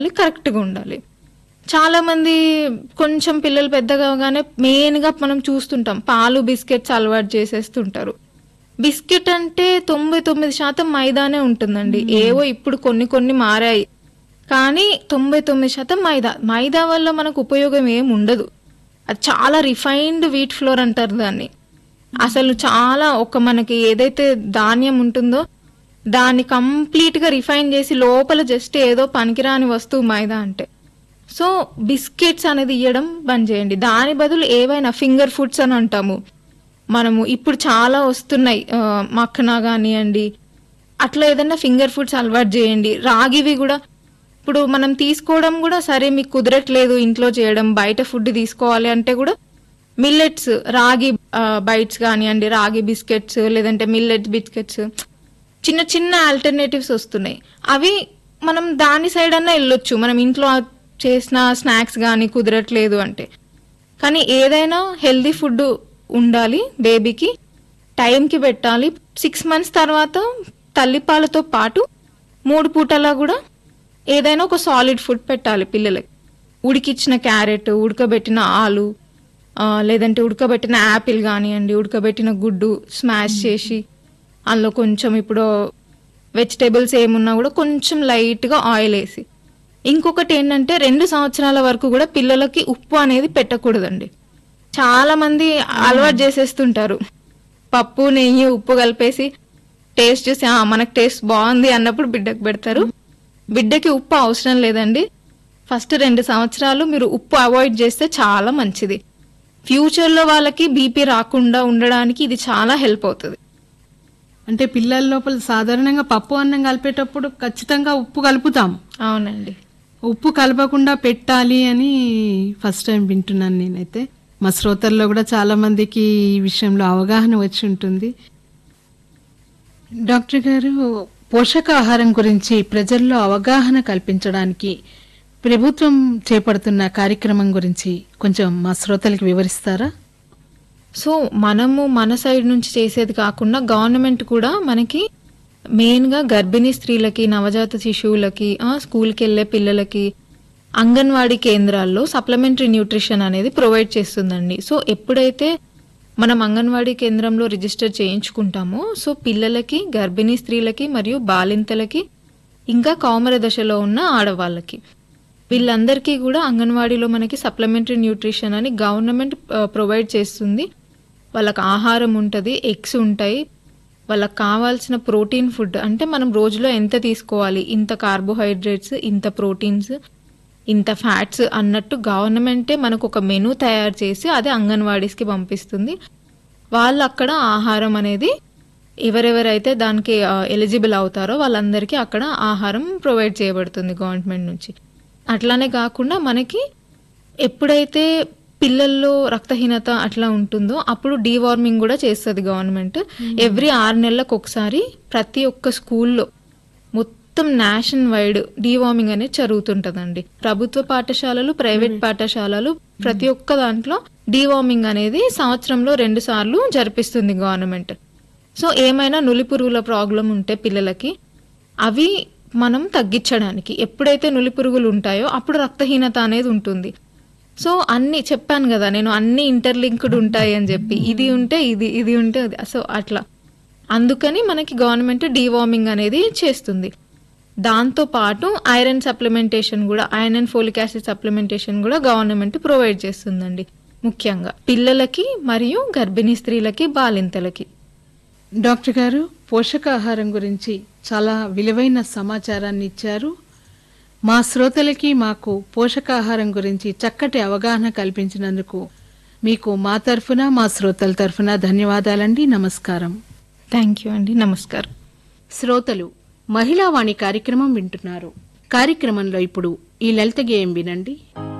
కరెక్ట్గా ఉండాలి చాలా మంది కొంచెం పిల్లలు పెద్దగా అవగానే మెయిన్గా మనం చూస్తుంటాం పాలు బిస్కెట్స్ అలవాటు చేసేస్తుంటారు బిస్కెట్ అంటే తొంభై తొమ్మిది శాతం మైదానే ఉంటుందండి ఏవో ఇప్పుడు కొన్ని కొన్ని మారాయి కానీ తొంభై తొమ్మిది శాతం మైదా మైదా వల్ల మనకు ఉపయోగం ఏం ఉండదు అది చాలా రిఫైన్డ్ వీట్ ఫ్లోర్ అంటారు దాన్ని అసలు చాలా ఒక మనకి ఏదైతే ధాన్యం ఉంటుందో దాన్ని కంప్లీట్ గా రిఫైన్ చేసి లోపల జస్ట్ ఏదో పనికిరాని వస్తువు మైదా అంటే సో బిస్కెట్స్ అనేది ఇవ్వడం బంద్ చేయండి దాని బదులు ఏవైనా ఫింగర్ ఫుడ్స్ అని అంటాము మనము ఇప్పుడు చాలా వస్తున్నాయి ఆ, మక్కన కానివ్వండి అట్లా ఏదైనా ఫింగర్ ఫుడ్స్ అలవాటు చేయండి రాగివి కూడా ఇప్పుడు మనం తీసుకోవడం కూడా సరే మీకు కుదరట్లేదు ఇంట్లో చేయడం బయట ఫుడ్ తీసుకోవాలి అంటే కూడా మిల్లెట్స్ రాగి బైట్స్ కానివ్వండి రాగి బిస్కెట్స్ లేదంటే మిల్లెట్స్ బిస్కెట్స్ చిన్న చిన్న ఆల్టర్నేటివ్స్ వస్తున్నాయి అవి మనం దాని సైడ్ అన్నా వెళ్ళొచ్చు మనం ఇంట్లో చేసిన స్నాక్స్ కానీ కుదరట్లేదు అంటే కానీ ఏదైనా హెల్దీ ఫుడ్ ఉండాలి బేబీకి టైంకి పెట్టాలి సిక్స్ మంత్స్ తర్వాత తల్లిపాలతో పాటు మూడు పూటలా కూడా ఏదైనా ఒక సాలిడ్ ఫుడ్ పెట్టాలి పిల్లలకి ఉడికిచ్చిన క్యారెట్ ఉడకబెట్టిన ఆలు ఆ, లేదంటే ఉడకబెట్టిన యాపిల్ కానివ్వండి ఉడకబెట్టిన గుడ్డు స్మాష్ చేసి అందులో కొంచెం ఇప్పుడు వెజిటేబుల్స్ ఏమున్నా కూడా కొంచెం లైట్గా ఆయిల్ వేసి ఇంకొకటి ఏంటంటే రెండు సంవత్సరాల వరకు కూడా పిల్లలకి ఉప్పు అనేది పెట్టకూడదండి చాలా మంది అలవాటు చేసేస్తుంటారు పప్పు నెయ్యి ఉప్పు కలిపేసి టేస్ట్ చూసి "ఆ, మనకు టేస్ట్ బాగుంది అన్నప్పుడు బిడ్డకు పెడతారు బిడ్డకి ఉప్పు అవసరం లేదండి ఫస్ట్ రెండు సంవత్సరాలు మీరు ఉప్పు అవాయిడ్ చేస్తే చాలా మంచిది ఫ్యూచర్లో వాళ్ళకి బీపీ రాకుండా ఉండడానికి ఇది చాలా హెల్ప్ అవుతుంది అంటే పిల్లల లోపల సాధారణంగా పప్పు అన్నం కలిపేటప్పుడు ఖచ్చితంగా ఉప్పు కలుపుతాం అవునండి ఉప్పు కలపకుండా పెట్టాలి అని ఫస్ట్ టైం వింటున్నాను నేనైతే మా శ్రోతల్లో కూడా చాలా మందికి ఈ విషయంలో అవగాహన వచ్చి ఉంటుంది డాక్టర్ గారు పోషకాహారం గురించి ప్రజల్లో అవగాహన కల్పించడానికి ప్రభుత్వం చేపడుతున్న కార్యక్రమం గురించి కొంచెం మా శ్రోతలకు వివరిస్తారా సో మనము మన సైడ్ నుంచి చేసేది కాకుండా గవర్నమెంట్ కూడా మనకి మెయిన్గా గర్భిణీ స్త్రీలకి నవజాత శిశువులకి ఆ, స్కూల్కి వెళ్ళే పిల్లలకి అంగన్వాడీ కేంద్రాల్లో సప్లిమెంటరీ న్యూట్రిషన్ అనేది ప్రొవైడ్ చేస్తుందండి సో ఎప్పుడైతే మనం అంగన్వాడీ కేంద్రంలో రిజిస్టర్ చేయించుకుంటామో సో పిల్లలకి గర్భిణీ స్త్రీలకి మరియు బాలింతలకి ఇంకా కౌమర దశలో ఉన్న ఆడవాళ్ళకి వీళ్ళందరికీ కూడా అంగన్వాడీలో మనకి సప్లిమెంటరీ న్యూట్రిషన్ అని గవర్నమెంట్ ప్రొవైడ్ చేస్తుంది వాళ్ళకి ఆహారం ఉంటుంది ఎగ్స్ ఉంటాయి వాళ్ళకి కావాల్సిన ప్రోటీన్ ఫుడ్ అంటే మనం రోజులో ఎంత తీసుకోవాలి ఇంత కార్బోహైడ్రేట్స్ ఇంత ప్రోటీన్స్ ఇంత ఫ్యాట్స్ అన్నట్టు గవర్నమెంటే మనకు ఒక మెనూ తయారు చేసి అది అంగన్వాడీస్కి పంపిస్తుంది వాళ్ళు అక్కడ ఆహారం అనేది ఎవరెవరైతే దానికి ఎలిజిబుల్ అవుతారో వాళ్ళందరికీ అక్కడ ఆహారం ప్రొవైడ్ చేయబడుతుంది గవర్నమెంట్ నుంచి అట్లానే కాకుండా మనకి ఎప్పుడైతే పిల్లల్లో రక్తహీనత అట్లా ఉంటుందో అప్పుడు డీవార్మింగ్ కూడా చేస్తుంది గవర్నమెంట్ ఎవ్రీ ఆరు నెలలకు ఒకసారి ప్రతి ఒక్క స్కూల్లో మొత్తం నేషన్ వైడ్ డీవార్మింగ్ అనేది జరుగుతుంటదండి ప్రభుత్వ పాఠశాలలు ప్రైవేట్ పాఠశాలలు ప్రతి ఒక్క దాంట్లో డీవార్మింగ్ అనేది సంవత్సరంలో రెండు సార్లు జరిపిస్తుంది గవర్నమెంట్ సో ఏమైనా నులి పురుగుల ప్రాబ్లం ఉంటే పిల్లలకి అవి మనం తగ్గించడానికి ఎప్పుడైతే నులి పురుగులు ఉంటాయో అప్పుడు రక్తహీనత అనేది ఉంటుంది సో అన్ని చెప్పాను కదా నేను అన్ని ఇంటర్లింక్డ్ ఉంటాయి అని చెప్పి ఇది ఉంటే ఇది ఇది ఉంటే అది సో అట్లా అందుకని మనకి గవర్నమెంట్ డీవార్మింగ్ అనేది చేస్తుంది దాంతో పాటు ఐరన్ సప్లిమెంటేషన్ కూడా iron and folic acid supplementation కూడా గవర్నమెంట్ ప్రొవైడ్ చేస్తుందండి ముఖ్యంగా పిల్లలకి మరియు గర్భిణీ స్త్రీలకి బాలింతలకి డాక్టర్ గారు పోషకాహారం గురించి చాలా విలువైన సమాచారాన్ని ఇచ్చారు మా శ్రోతలకి మాకు పోషకాహారం గురించి చక్కటి అవగాహన కల్పించినందుకు మీకు మా తరఫున మా శ్రోతల తరఫున ధన్యవాదాలండి నమస్కారం థ్యాంక్ యూ అండి నమస్కారం శ్రోతలు మహిళావాణి కార్యక్రమం వింటున్నారు కార్యక్రమంలో ఇప్పుడు ఈ లలిత గేయం వినండి